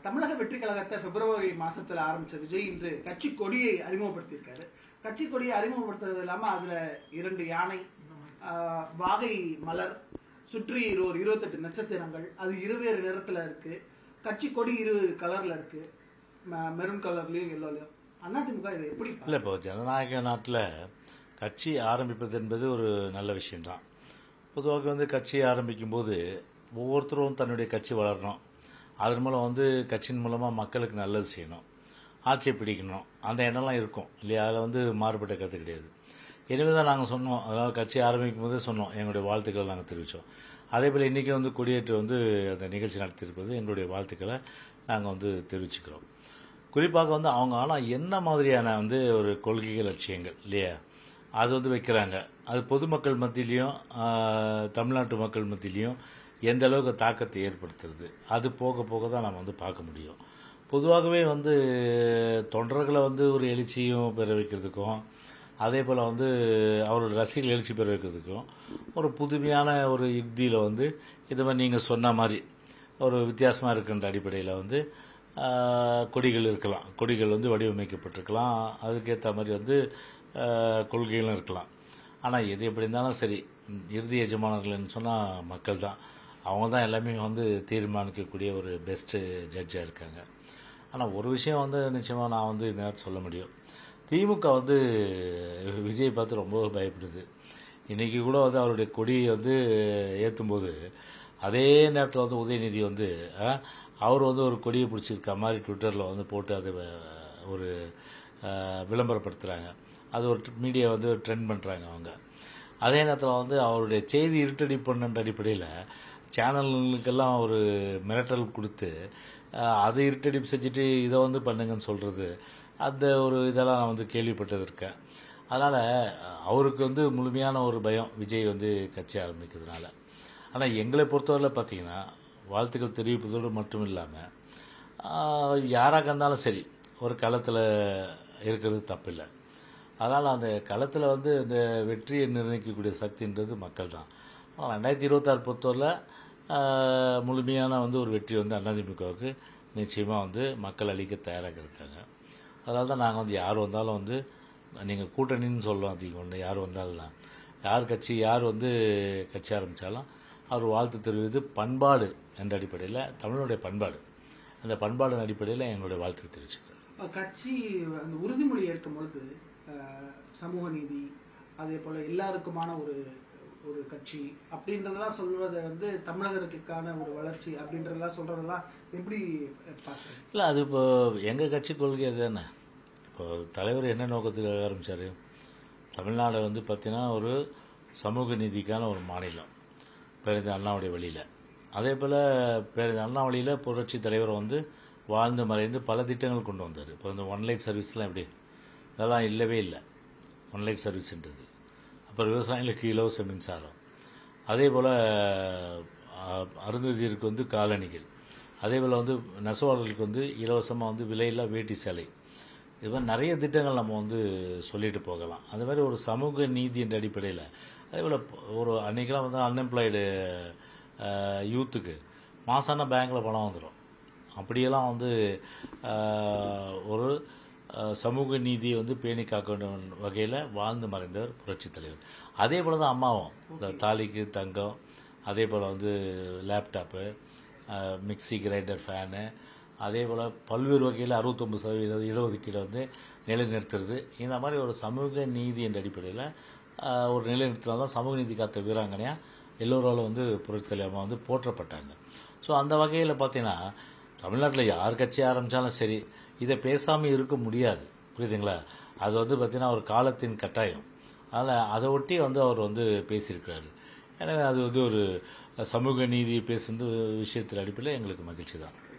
தமிழக வெற்றி கழகத்தை பிப்ரவரி மாசத்துல ஆரம்பிச்ச விஜய் இன்று கட்சி கொடியை அறிமுகப்படுத்தியிருக்காரு கட்சி கொடியை அறிமுகப்படுத்துறது இல்லாம அதுல இரண்டு யானை ஆஹ், வாகை மலர் சுற்றி இரு- ஒரு இருபத்தெட்டு நட்சத்திரங்கள் அது இருவேறு நிறத்துல இருக்கு கட்சி கொடி இரு கலர்ல இருக்கு மெரூன் கலர்லயும் எல்லோலயும் அதிமுக இதை எப்படி இல்லை இப்போ ஜனநாயக நாட்டில் கட்சி ஆரம்பிப்பது என்பது ஒரு நல்ல விஷயம்தான் பொதுவாக வந்து கட்சி ஆரம்பிக்கும் போது ஒவ்வொருத்தரும் தன்னுடைய கட்சி வளரணும் அதன் மூலம் வந்து கட்சியின் மூலமாக மக்களுக்கு நல்லது செய்யணும் ஆட்சியை பிடிக்கணும் அந்த எண்ணம்லாம் இருக்கும் இல்லையா அதில் வந்து மாறுபட்ட கருத்து கிடையாது எனவே தான் நாங்கள் சொன்னோம் அதனால் கட்சி ஆரம்பிக்கும் போதே சொன்னோம் எங்களுடைய வாழ்த்துக்களை நாங்கள் தெரிவித்தோம் அதே போல் இன்றைக்கி வந்து கொடியேற்று வந்து அந்த நிகழ்ச்சி நடத்தியிருப்பது எங்களுடைய வாழ்த்துக்களை நாங்கள் வந்து தெரிவிச்சுக்கிறோம் குறிப்பாக வந்து அவங்க ஆனால் என்ன மாதிரியான வந்து ஒரு கொள்கைகள் லட்சியங்கள் இல்லையா அது வந்து வைக்கிறாங்க அது பொதுமக்கள் மத்தியிலையும் ஆஹ், தமிழ்நாட்டு மக்கள் மத்தியிலையும் எந்த அளவுக்கு தாக்கத்தை ஏற்படுத்துறது அது போக போக தான் நம்ம வந்து பார்க்க முடியும் பொதுவாகவே வந்து தொண்டர்களை வந்து ஒரு எழுச்சியும் பெற வைக்கிறதுக்கும் அதே போல் வந்து அவரோட ரசிகர்கள் எழுச்சி பெற வைக்கிறதுக்கும் ஒரு புதுமையான ஒரு யுக்தியில் வந்து இது மாதிரி நீங்கள் சொன்ன மாதிரி ஒரு வித்தியாசமாக இருக்கின்ற அடிப்படையில் வந்து ஆஹ், கொடிகள் இருக்கலாம் கொடிகள் வந்து வடிவமைக்கப்பட்டிருக்கலாம் அதுக்கேற்ற மாதிரி வந்து ஆஹ், கொள்கைகளும் இருக்கலாம் ஆனால் எது எப்படி இருந்தாலும் சரி இறுதி எஜமானர்கள்னு சொன்னால் மக்கள் தான் அவங்க தான் எல்லாமே வந்து தீர்மானிக்கக்கூடிய ஒரு பெஸ்ட்டு ஜட்ஜாக இருக்காங்க ஆனால் ஒரு விஷயம் வந்து நிச்சயமாக நான் வந்து இந்த நேரத்தில் சொல்ல முடியும் திமுக வந்து விஜய் பார்த்து ரொம்ப பயப்படுது இன்னைக்கு கூட வந்து அவருடைய கொடியை வந்து ஏற்றும்போது அதே நேரத்தில் வந்து உதயநிதி வந்து அஹ், அவர் வந்து ஒரு கொடியை பிடிச்சிருக்க மாதிரி ட்விட்டரில் வந்து போட்டு அதை அஹ், ஒரு அஹ், விளம்பரப்படுத்துகிறாங்க அது ஒரு மீடியா வந்து ட்ரெண்ட் பண்ணுறாங்க அவங்க அதே நேரத்தில் வந்து அவருடைய செய்தி இருட்டடி பண்ணுன்ற அடிப்படையில் சேனல்களுக்கெல்லாம் ஒரு மிரட்டல் கொடுத்து அஹ், அதை இருட்டடிப்பு செஞ்சுட்டு இதை வந்து பண்ணுங்கன்னு சொல்கிறது அந்த ஒரு இதெல்லாம் நான் வந்து கேள்விப்பட்டது இருக்கேன் அதனால் அவருக்கு வந்து முழுமையான ஒரு பயம் விஜய் வந்து கட்சி ஆரம்பிக்கிறதுனால ஆனால் எங்களை பொறுத்தவரையில் பார்த்தீங்கன்னா வாழ்த்துக்கள் தெரிவிப்பதோடு மட்டும் இல்லாமல் யாராக இருந்தாலும் சரி ஒரு களத்தில் இருக்கிறது தப்பில்லை அதனால் அந்த களத்தில் வந்து இந்த வெற்றியை நிர்ணயிக்கக்கூடிய சக்தின்றது மக்கள் தான் ஆனால் ரெண்டாயிரத்தி இருபத்தாறு பொறுத்தவரையில் ஆஹ், முழுமையான வந்து ஒரு வெற்றி வந்து அதிமுகவுக்கு நிச்சயமாக வந்து மக்கள் அளிக்க தயாராக இருக்காங்க அதனால தான் நாங்கள் வந்து யார் வந்தாலும் வந்து நீங்கள் கூட்டணின்னு சொல்லலாம் அதிகம் ஒன்று யார் வந்தாலும் யார் கட்சி யார் வந்து கட்சி ஆரம்பித்தாலும் அவர் வாழ்த்து தெரிவித்து பண்பாடு என்ற அடிப்படையில் தமிழனுடைய பண்பாடு அந்த பண்பாடின் அடிப்படையில் எங்களுடைய வாழ்த்து தெரிவிச்சுக்கிறேன் இப்ப கட்சி அந்த உறுதிமொழி ஏற்கும் பொழுது அஹ், சமூக நீதி அதே போல எல்லாருக்குமான ஒரு ஒரு கட்சி அப்படின்றதெல்லாம் சொல்வதை வந்து தமிழகத்துக்கான ஒரு வளர்ச்சி அப்படின்றதெல்லாம் சொல்றதெல்லாம் எப்படி பார்க்குறீங்க இல்லை அது இப்போ எங்கள் கட்சி கொள்கை அதுதானே இப்போ தலைவர் என்ன நோக்கத்துக்காக ஆரம்பித்தார் தமிழ்நாடு வந்து பார்த்தீங்கன்னா ஒரு சமூக நீதிக்கான ஒரு மாநிலம் பேருந்து அண்ணாவுடைய வழியில் அதே போல் பேருந்து அண்ணா வழியில் புரட்சி தலைவர் வந்து வாழ்ந்து மறைந்து பல திட்டங்கள் கொண்டு வந்தார் இப்போ இந்த ஒன் லைட் சர்வீஸ்லாம் எப்படி அதெல்லாம் இல்லவே இல்லை ஒன் லைட் சர்வீஸ்ன்றது அப்புறம் விவசாயிகளுக்கு இலவச மின்சாரம் அதே போல் அருந்ததியருக்கு வந்து காலணிகள் அதே போல் வந்து நெசவாளர்களுக்கு வந்து இலவசமாக வந்து விலையில்லா வேட்டி சேலை இது மாதிரி நிறைய திட்டங்கள் நம்ம வந்து சொல்லிட்டு போகலாம் அது மாதிரி ஒரு சமூக நீதி என்ற அடிப்படையில் அதே போல் ஒரு அன்றைக்கெல்லாம் வந்து அன்எம்ப்ளாய்டு யூத்துக்கு மாசான பேங்க்கில் பணம் வந்துடும் அப்படியெல்லாம் வந்து ஆஹ், ஒரு ஆஹ், சமூக நீதியை வந்து பேணி காக்க வேண்டும் வகையில் வாழ்ந்து மறைந்தவர் புரட்சித் தலைவர் அதே போல் தான் அம்மாவும் இந்த தாலிக்கு தங்கம் அதே போல் வந்து லேப்டாப்பு ஆஹ், மிக்ஸி கிரைண்டர் ஃபேனு அதே போல் பல்வேறு வகையில் அறுபத்தொம்பது சதவீதம் இடஒதுக்கீடு வந்து நிலைநிறுத்துறது இந்த மாதிரி ஒரு சமூக நீதி என்ற அடிப்படையில் ஆஹ், ஒரு நிலைநிறுத்தினா தான் சமூக நீதி காத்த வீராங்கனையாக எல்லோராலும் வந்து புரட்சி தலைவமாக வந்து போற்றப்பட்டாங்க ஸோ அந்த வகையில் பார்த்தீங்கன்னா தமிழ்நாட்டில் யார் கட்சி ஆரம்பித்தாலும் சரி இதை பேசாமல் இருக்க முடியாது புரியுதுங்களா அது வந்து பார்த்தீங்கன்னா ஒரு காலத்தின் கட்டாயம் அதனால் அதை ஒட்டி வந்து அவர் வந்து பேசியிருக்கிறாரு எனவே அது வந்து ஒரு சமூக நீதி பேசுறது விஷயத்தில் அடிப்படையில் எங்களுக்கு மகிழ்ச்சி தான்